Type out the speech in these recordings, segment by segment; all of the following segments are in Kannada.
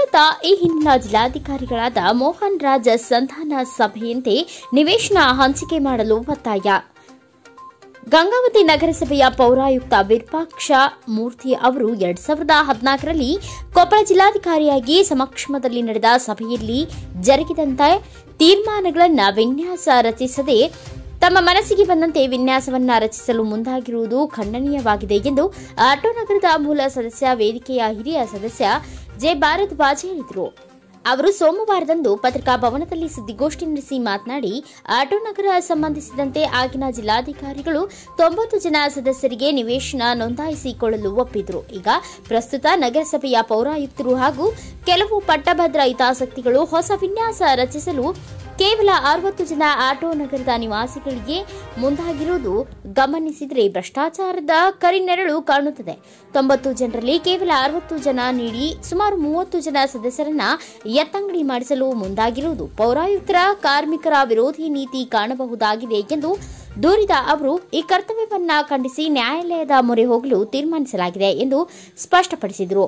ಪ್ರಯುಕ್ತ ಈ ಹಿಂದಿನ ಜಿಲ್ಲಾಧಿಕಾರಿಗಳಾದ ಮೋಹನ್ ರಾಜ್ ಸಂಧಾನ ಸಭೆಯಂತೆ ನಿವೇಶನ ಹಂಚಿಕೆ ಮಾಡಲು ಒತ್ತಾಯ ಗಂಗಾವತಿ ನಗರಸಭೆಯ ಪೌರಾಯುಕ್ತ ವಿರೂಪಾಕ್ಷ ಮೂರ್ತಿ ಅವರು ಎರಡ್ ಸಾವಿರದ ಹದಿನಾಲ್ಕರಲ್ಲಿ ಕೊಪ್ಪಳ ಜಿಲ್ಲಾಧಿಕಾರಿಯಾಗಿ ಸಮಕ್ಷಮದಲ್ಲಿ ನಡೆದ ಸಭೆಯಲ್ಲಿ ಜರುಗಿದಂತೆ ತೀರ್ಮಾನಗಳನ್ನು ವಿನ್ಯಾಸ ರಚಿಸದೆ ತಮ್ಮ ಮನಸ್ಸಿಗೆ ಬಂದಂತೆ ವಿನ್ಯಾಸವನ್ನ ರಚಿಸಲು ಮುಂದಾಗಿರುವುದು ಖಂಡನೀಯವಾಗಿದೆ ಎಂದು ಆಟೋ ನಗರದ ಮೂಲ ಸದಸ್ಯ ವೇದಿಕೆಯ ಹಿರಿಯ ಸದಸ್ಯ ಜೆ ಭಾರತ್ ಬಾಜೆ ಹೇಳಿದರು ಅವರು ಸೋಮವಾರದಂದು ಪತ್ರಿಕಾ ಭವನದಲ್ಲಿ ಸುದ್ದಿಗೋಷ್ಠಿ ನಡೆಸಿ ಮಾತನಾಡಿ ಆಟೋ ನಗರ ಸಂಬಂಧಿಸಿದಂತೆ ಆಗಿನ ಜಿಲ್ಲಾಧಿಕಾರಿಗಳು ತೊಂಬತ್ತು ಜನ ಸದಸ್ಯರಿಗೆ ನಿವೇಶನ ನೋಂದಾಯಿಸಿಕೊಳ್ಳಲು ಒಪ್ಪಿದ್ರು ಈಗ ಪ್ರಸ್ತುತ ನಗರಸಭೆಯ ಪೌರಾಯುಕ್ತರು ಹಾಗೂ ಕೆಲವು ಪಟ್ಟಭದ್ರ ಹಿತಾಸಕ್ತಿಗಳು ಹೊಸ ವಿನ್ಯಾಸ ರಚಿಸಲು ಕೇವಲ ಅರವತ್ತು ಜನ ಆಟೋ ನಗರದ ನಿವಾಸಿಗಳಿಗೆ ಮುಂದಾಗಿರುವುದು ಗಮನಿಸಿದರೆ ಭ್ರಷ್ಟಾಚಾರದ ಕರಿನೆರಳು ಕಾಣುತ್ತದೆ ತೊಂಬತ್ತು ಜನರಲ್ಲಿ ಕೇವಲ ಅರವತ್ತು ಜನ ನೀಡಿ ಸುಮಾರು ಮೂವತ್ತು ಜನ ಸದಸ್ಯರನ್ನ ಎತ್ತಂಗಡಿ ಮಾಡಿಸಲು ಮುಂದಾಗಿರುವುದು ಪೌರಾಯುಕ್ತರ ಕಾರ್ಮಿಕರ ವಿರೋಧಿ ನೀತಿ ಕಾಣಬಹುದಾಗಿದೆ ಎಂದು ದೂರಿದ ಅವರು ಈ ಕರ್ತವ್ಯವನ್ನ ಖಂಡಿಸಿ ನ್ಯಾಯಾಲಯದ ಮೊರೆ ಹೋಗಲು ತೀರ್ಮಾನಿಸಲಾಗಿದೆ ಎಂದು ಸ್ಪಷ್ಟಪಡಿಸಿದರು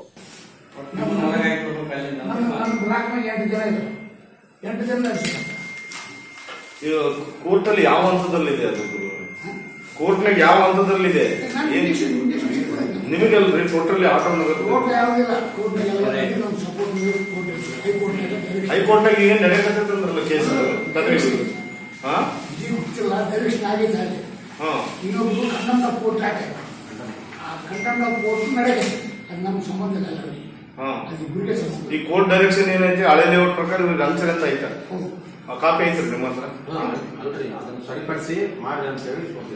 ನಮ್ಮ ನಮ್ಮ ಬ್ಲಾಕ್ನಾಗ ಎಂಟು ಜನ ಇದ್ರು ಎಂಟು ಜನ ಇದ್ರು. ಇದು ಕೋರ್ಟಲ್ಲಿ ಯಾವ ಹಂತದಲ್ಲಿದೆ ಅದು ಕೋರ್ಟ್ನಾಗ ಯಾವ ಹಂತದಲ್ಲಿದೆ ನಾನು ಏನ್ ಇಂಜೆಕ್ಷನ್ ಇಂಜೆಕ್ಷನ್ ಇಟ್ಕೊಳಕ್ಕೆ. ನಿಮಗಲ್ರಿ ಟೋಟಲಿ ಆಟೋ ನಗರ ಕೋರ್ಟ್ ಯಾವುದಿಲ್ಲ ಕೋರ್ಟ್ನಾಗ ಎಲ್ಲ ಕಡೆ ನಮ್ಮ ಸಪೋರ್ಟ್ ಕೋರ್ಟ್ ಇತ್ತು ಹೈಕೋರ್ಟ್ನಾಗ ಡೈರೆಕ್ಷನ್ ಹೈಕೋರ್ಟ್ನಾಗ ಏನ್ ನಡೆಯಕತ್ತಂದ್ರಲ್ಲ ಕೇಸ್ ಹಾ ಜೀವ ಗೊತ್ತಿಲ್ಲ ಡೈರೆಕ್ಷನ್ ಆಗಿದೆ ಅಲ್ಲಿ ಹಾ ಇನ್ನೊಬ್ರು ಕಂಡಮ್ನ ಕೋರ್ಟ್ ಹಾಕಿ ಆ ಕಂಡಮ್ನ ಕೋರ್ಟ್ ನಡೆಯಕ್ಕೆ ಅದು ನಮ್ಮ ಸಂಬಂಧ ಇಲ್ಲ ಅಲ್ಲ. ಹಾ ಅದು ಇಬ್ಬರಿಗೆ ಸಂಬಂಧ ಈ ಕೋರ್ಟ್ ಡೈರೆಕ್ಷನ್ ಏನೈತಿ ಹಳೆ ಲೇಔಟ್ ಪ್ರಕಾರ ಇವ್ರಿಗೆ ಅನ್ಸರ್ ಅಂತ ಐತ ಹೌದು ಆ ಕಾಪಿ ಐತ್ರಿ ನಿಮ್ಮ ಹತ್ರ ಅಲ್ರಿ ಅದನ್ನು ಸರಿಪಡಿಸಿ ಮಾಡ್ರಿ ಅಂತ ಹೇಳಿ ಕೊಟ್ಟಿಲ್ಲ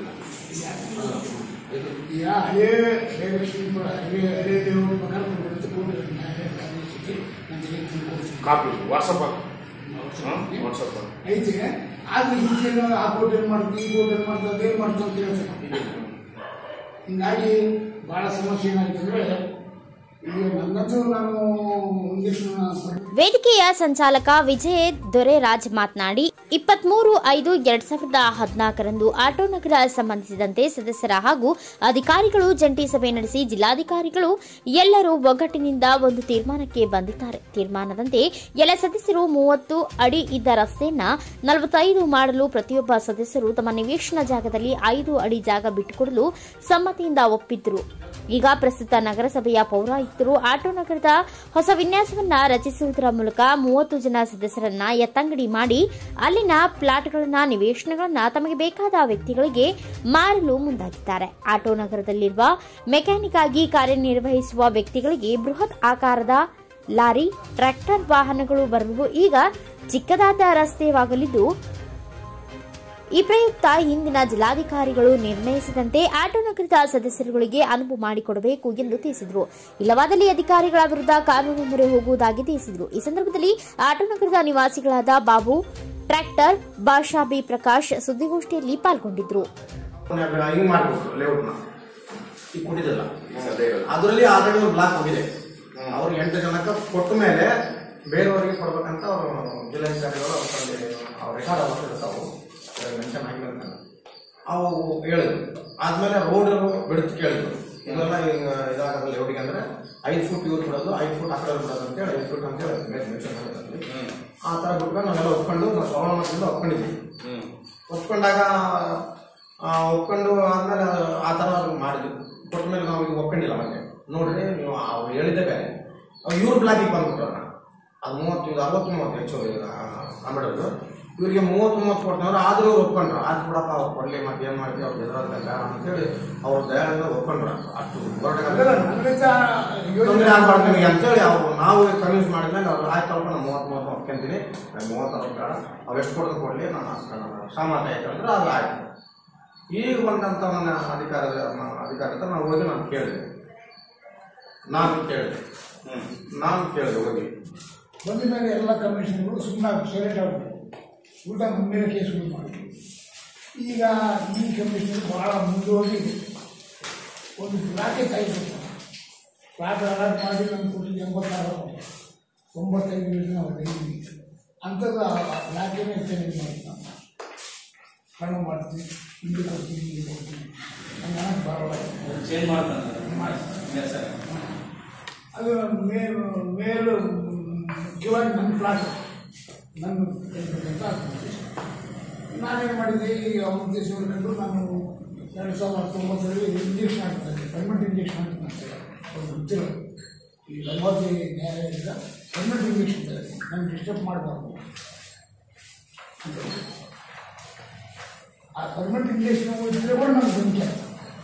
ಈಗ ಹಳೇ ಡೈರೆಕ್ಷನ್ ಹಳೇ ಹಳೇ ದೇವರು ಪ್ರಕಾರ ಕೊಡುತ್ತೆ ಕೋರ್ಟ್ ನ್ಯಾಯಾಲಯ ಆದೇಶಕ್ಕೆ ನನಗೆ ತಿಳ್ಕೊಡ್ತೀನಿ ಕಾಪಿ ವಾಟ್ಸಪ್ ವಾಟ್ಸಪ್ ಐತೆ ಆದ್ರೆ ಹಿಂದೆ ಆ ಕೋರ್ಟ್ ಏನ್ ಮಾಡ್ತೀವಿ ಈ ಕೋರ್ಟ್ ಏನ್ ಮಾಡ್ತಾರೆ ಅದೇನ್ ಮಾಡ್ತಾರೆ ಅಂತ ಹೇಳ್ತಾರೆ ಹಿಂಗಾಗಿ ಬಹಳ ಸಮಸ್ಯೆ ಏನಾಯ್ತು ಅಂದ್ರೆ ಈಗ ನನ್ನದು ನಾನು ಇಂಜೆಕ್ಷನ್ ವೇದಿಕೆಯ ಸಂಚಾಲಕ ವಿಜಯ್ ದೊರೆರಾಜ್ ಮಾತನಾಡಿ ಇಪ್ಪತ್ಮೂರು ಐದು ಎರಡ್ ಸಾವಿರದ ಹದಿನಾಲ್ಕರಂದು ಆಟೋ ನಗರ ಸಂಬಂಧಿಸಿದಂತೆ ಸದಸ್ಯರ ಹಾಗೂ ಅಧಿಕಾರಿಗಳು ಜಂಟಿ ಸಭೆ ನಡೆಸಿ ಜಿಲ್ಲಾಧಿಕಾರಿಗಳು ಎಲ್ಲರೂ ಒಗ್ಗಟ್ಟಿನಿಂದ ಒಂದು ತೀರ್ಮಾನಕ್ಕೆ ಬಂದಿದ್ದಾರೆ ತೀರ್ಮಾನದಂತೆ ಎಲ್ಲ ಸದಸ್ಯರು ಮೂವತ್ತು ಅಡಿ ಇದ್ದ ರಸ್ತೆಯನ್ನ ನಲವತ್ತೈದು ಮಾಡಲು ಪ್ರತಿಯೊಬ್ಬ ಸದಸ್ಯರು ತಮ್ಮ ನಿವೇಶನ ಜಾಗದಲ್ಲಿ ಐದು ಅಡಿ ಜಾಗ ಬಿಟ್ಟುಕೊಡಲು ಸಮ್ಮತಿಯಿಂದ ಒಪ್ಪಿದ್ರು ಈಗ ಪ್ರಸ್ತುತ ನಗರಸಭೆಯ ಪೌರಾಯುಕ್ತರು ಆಟೋ ನಗರದ ಹೊಸ ವಿನ್ಯಾಸವನ್ನ ರಚಿಸುವುದರ ಮೂಲಕ ಮೂವತ್ತು ಜನ ಸದಸ್ಯರನ್ನ ಎತ್ತಂಗಡಿ ಮಾಡಿ ಅಲ್ಲಿನ ಪ್ಲಾಟ್ಗಳನ್ನ ನಿವೇಶನಗಳನ್ನ ತಮಗೆ ಬೇಕಾದ ವ್ಯಕ್ತಿಗಳಿಗೆ ಮಾರಲು ಮುಂದಾಗಿದ್ದಾರೆ ಆಟೋ ನಗರದಲ್ಲಿರುವ ಮೆಕ್ಯಾನಿಕ್ ಆಗಿ ಕಾರ್ಯನಿರ್ವಹಿಸುವ ವ್ಯಕ್ತಿಗಳಿಗೆ ಬೃಹತ್ ಆಕಾರದ ಲಾರಿ ಟ್ರ್ಯಾಕ್ಟರ್ ವಾಹನಗಳು ಬರಲು ಈಗ ಚಿಕ್ಕದಾದ ರಸ್ತೆಯಾಗಲಿದ್ದು ಈ ಪ್ರಯುಕ್ತ ಹಿಂದಿನ ಜಿಲ್ಲಾಧಿಕಾರಿಗಳು ನಿರ್ಣಯಿಸಿದಂತೆ ಆಟೋ ನಗರದ ಸದಸ್ಯರುಗಳಿಗೆ ಅನುವು ಮಾಡಿಕೊಡಬೇಕು ಎಂದು ತಿಳಿಸಿದರು ಇಲ್ಲವಾದಲ್ಲಿ ಅಧಿಕಾರಿಗಳ ವಿರುದ್ಧ ಕಾನೂನು ಮೊರೆ ಹೋಗುವುದಾಗಿ ತಿಳಿಸಿದರು ಈ ಸಂದರ್ಭದಲ್ಲಿ ಆಟೋ ನಗರದ ನಿವಾಸಿಗಳಾದ ಬಾಬು ಟ್ರ್ಯಾಕ್ಟರ್ ಬಾಷಾ ಬಿ ಪ್ರಕಾಶ್ ಸುದ್ದಿಗೋಷ್ಠಿಯಲ್ಲಿ ಪಾಲ್ಗೊಂಡಿದ್ರು ಹಿಂಗ್ ಮಾಡ್ಬೇಕು ಲೇಔಟ್ನ ಈಗ ಕೊಟ್ಟಿದ್ದಲ್ಲ ಅದರಲ್ಲಿ ಆಲ್ರೆಡಿ ಒಂದು ಬ್ಲಾಕ್ ಹೋಗಿದೆ ಅವ್ರು ಎಂಟು ಜನಕ್ಕೆ ಕೊಟ್ಟ ಮೇಲೆ ಬೇರೆಯವರಿಗೆ ಕೊಡ್ಬೇಕಂತ ಅವರು ಜಿಲ್ಲಾಧಿಕಾರಿಗಳು ಅವ್ರ ರೆಕಾರ್ಡ್ ಅವಶ್ಯ ಇರ್ತಾವು ಮೆನ್ಷನ್ ಆಗಿಲ್ಲ ಅಂತ ಅವು ಹೇಳಿದ್ರು ಆದ್ಮೇಲೆ ರೋಡ್ ಬಿಡುತ್ತು ಕೇಳಿದ್ರು ಇದೆಲ್ಲ ಈಗ ಇದಾಗಲ್ಲ ಲೇಔಟಿಗೆ ಅಂದ್ರೆ ಐದು ಫುಟ್ ಇವ್ರು ಬಿಡೋದು ಐದು ಫುಟ್ ಆ ಕಡೆ ಬಿಡೋದು ಅಂತೇಳಿ ಐದು ಫುಟ್ ಅಂತ ಹೇಳಿ ಮೆನ್ಷನ್ ಮಾಡಿದ್ರಲ್ಲಿ ಆ ಥರ ಬಿಟ್ಕೊಂಡು ನಾವೆಲ್ಲ ಒಪ್ಕೊಂಡು ನಾವು ಶ್ರವಣ ಮಠದಿಂದ ಒಪ್ಕೊಂಡಿದ್ವಿ ಒಪ್ಕೊಂಡಾಗ ಆ, ಒಪ್ಕೊಂಡು ಆದ್ಮೇಲೆ ಆ ಥರ ಮಾಡಿದ್ವಿ ಕೊಟ್ಟ ಮೇಲೆ ನಾವು ಈಗ ಒಪ್ಕೊಂಡಿಲ್ಲ ಮತ್ತೆ ನೋಡ್ರಿ ನೀವು ಅವ್ರು ಹೇಳಿದ್ದೆ ಬೇರೆ ಇವ್ರ ಬ್ಲಾಕಿಗೆ ಬಂದ್ಬಿಟ್ರಲ್ಲ ಅದು ಮೂವತ್ತು ಇದು ಅರವತ್ತು ಮೂವತ್ತು ಹೆಚ್ಚು ಕಾಂಬಿಡೋದು ಇವರಿಗೆ ಮೂವತ್ತು ಮೂವತ್ತು ಕೊಟ್ಟನವ್ರು ಆದ್ರೂ ಅವ್ರು ಒಪ್ಕೊಂಡ್ರು ಆಯ್ತು ಬಿಡಪ್ಪ ಅವ್ರು ಕೊಡ್ಲಿ ಮತ್ತೆ ಏನು ಮಾಡ್ತೀವಿ ಅವ್ರು ಎದುರಂತ ಬೇಡ ಅಂತೇಳಿ ಅವ್ರ ದಯಾಳಿಂದ ಒಪ್ಕೊಂಡ್ರು ಅಷ್ಟು ತೊಂದರೆ ಆಗ್ಬಾರ್ದು ನಿಮಗೆ ಅಂತೇಳಿ ಅವ್ರು ನಾವು ಕನ್ವಿನ್ಸ್ ಮಾಡಿದ್ಮೇಲೆ ಅವ್ರು ಆಯ್ತು ಅಲ್ಪ ನಾನು ಮೂವತ್ತು ಮೂವತ್ತು ಒಪ್ಕೊಂತೀನಿ ನಾನು ಮೂವತ್ತು ಅರವತ್ತು ಬೇಡ ಅವು ಎಷ್ಟು ಕೊಡೋದು ಕೊಡಲಿ ನಾನು ಅಷ್ಟು ಸಾಮಾನ್ಯ ಆಯ್ತು ಅಂದ್ರೆ ಅದು ಆಯ್ತು ಈಗ ಬಂದಂತ ನನ್ನ ಅಧಿಕಾರದ ಅಧಿಕಾರದ ನಾವು ಹೋಗಿ ನಾನು ಕೇಳಿದೆ ನಾನು ಕೇಳಿದೆ ನಾನು ಕೇಳಿದೆ ಹೋಗಿ ಬಂದ ಮೇಲೆ ಎಲ್ಲ ಕಮಿಷನ್ಗಳು ಸುಮ್ಮನೆ ಸೈಲೆಂಟ್ ಆಗ್ಬಿಟ್ಟು ಊಟ ನಮ್ಮ ಮೇಲೆ ಕೇಸ್ಗಳು ಮಾಡಿ ಈಗ ಈ ಕಮಿಷನ್ ಭಾಳ ಮುಂದೋಗಿ ಒಂದು ಬ್ಲಾಕೆ ಕಾಯ್ಬೇಕು ಫ್ಲಾಟ್ ಅಲಾಟ್ ಮಾಡಿ ನಮ್ಮ ಕೊಟ್ಟಿದ್ದು ಎಂಬತ್ತಾರು ತೊಂಬತ್ತೈದು ನಿಮಿಷ ನಾವು ಡೈಲಿ ಅಂಥದ್ದು ಆ ಬ್ಲಾಕೇನೆ ಚೇಂಜ್ ಮಾಡಿ ನಾವು ಹಣ್ಣು ಮಾಡ್ತೀವಿ ಇಲ್ಲಿ ಕೊಡ್ತೀವಿ ಇಲ್ಲಿ ಕೊಡ್ತೀವಿ ಹಂಗಾಗಿ ಬರಲ್ಲ ಚೇಂಜ್ ಮಾಡ್ತಾನೆ ಅದು ಮೇಲು ಮೇಲು ಮುಖ್ಯವಾಗಿ ನನ್ನ ಪ್ಲಾಟ್ ನನ್ನ ಕೈಬೇಕಂತ ಆಗ್ತದೆ ನಾನೇನು ಮಾಡಿದೆ ಈಗ ಉದ್ದೇಶ ಕಂಡು ನಾನು ಎರಡು ಸಾವಿರದ ಹತ್ತೊಂಬತ್ತರಲ್ಲಿ ಇಂಜೆಕ್ಷನ್ ಹಾಕ್ತಾರೆ ಪರ್ಮೆಂಟ್ ಇಂಜೆಕ್ಷನ್ ಹಾಕ್ತಾರೆ ಅವ್ರು ಗೊತ್ತಿಲ್ಲ ಈ ಗಂಗಾವತಿ ನ್ಯಾಯಾಲಯದಿಂದ ಪರ್ಮೆಂಟ್ ಇಂಜೆಕ್ಷನ್ ನನಗೆ ಡಿಸ್ಟರ್ಬ್ ಮಾಡಬಾರ್ದು ಅಂತ ಆ ಪರ್ಮೆಂಟ್ ಇಂಜೆಕ್ಷನ್ ಇದ್ರೆ ಕೂಡ ನನಗೆ ಬೆಂಕಿ ಆಗ್ತದೆ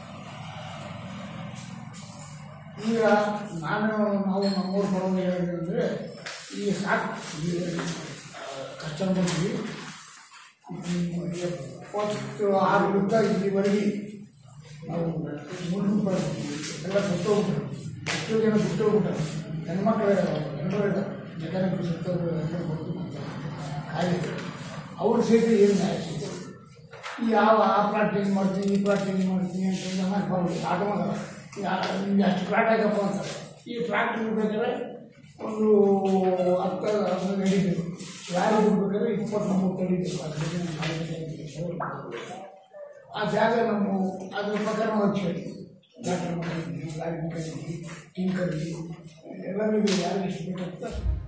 ಈಗ ನಾನು ನಾವು ನಮ್ಮೂರು ಬರೋದು ಹೇಳಿದ್ರೆ ಈಗ ಸಾಕು ಈಗ ಕಷ್ಟ ಬಂದ್ವಿ ಇಪ್ಪತ್ತು ಆರು ಗುತ್ತ ಇಲ್ಲಿವರೆಗೆ ನಾವು ಮುನ್ನೂರು ರೂಪಾಯಿ ಎಲ್ಲ ಸತ್ತೋಗ್ಬಿಟ್ರು ಎಷ್ಟೋ ಜನ ಬಿಟ್ಟೋಗ್ಬಿಟ್ಟಾರೆ ಹೆಣ್ಮಕ್ಳು ಎಲ್ಲರೂ ಇದ್ದಾರೆ ಮೆಕ್ಯಾನಿಕ್ ಸತ್ತೋರು ಎಲ್ಲರೂ ಬರ್ತು ಕಾಯಿಲೆ ಅವ್ರು ಸೇರಿ ಏನು ನ್ಯಾಯ ಸಿಗ್ತದೆ ಈ ಯಾವ ಆ ಪ್ಲಾಟ್ ಚೇಂಜ್ ಮಾಡ್ತೀನಿ ಈ ಪ್ಲಾಟ್ ಚೇಂಜ್ ಮಾಡ್ತೀನಿ ಅಂತಂದ್ರೆ ನಾನು ಬರೋದು ಆಟೋ ಮಾಡಲ್ಲ ನಿಮ್ಗೆ ಅಷ್ಟು ಪ್ಲಾಟ್ ಆಗಪ್ಪ ಅಂತಾರೆ ಈ ಪ್ಲಾಟ್ ಬೇಕಾದ್ರೆ ಒಂದು ಹತ್ತು ಹದಿನೈದು ಹಿಡಿಬೇಕು ಯಾರು ಬಿಡ್ಬೇಕಾದ್ರೆ ಇಪ್ಪತ್ತ್ಮೂರು ತಡಿಬೇಕು ಆ ಜಾಗ ನಮ್ಮ ಅದ್ರ ಪ್ರಕಾರ ನಾವು ಹಚ್ಚಿ ಡಾಕ್ಟರ್ ಗಾಡಿ ಮೆಕ್ಯಾನಿಕ್ ಟಿಂಕರ್ಗೆ ಎಲ್ಲರಿಗೂ ಯಾರಿಗೆ ಎಷ್ಟು ಬೇಕಂತ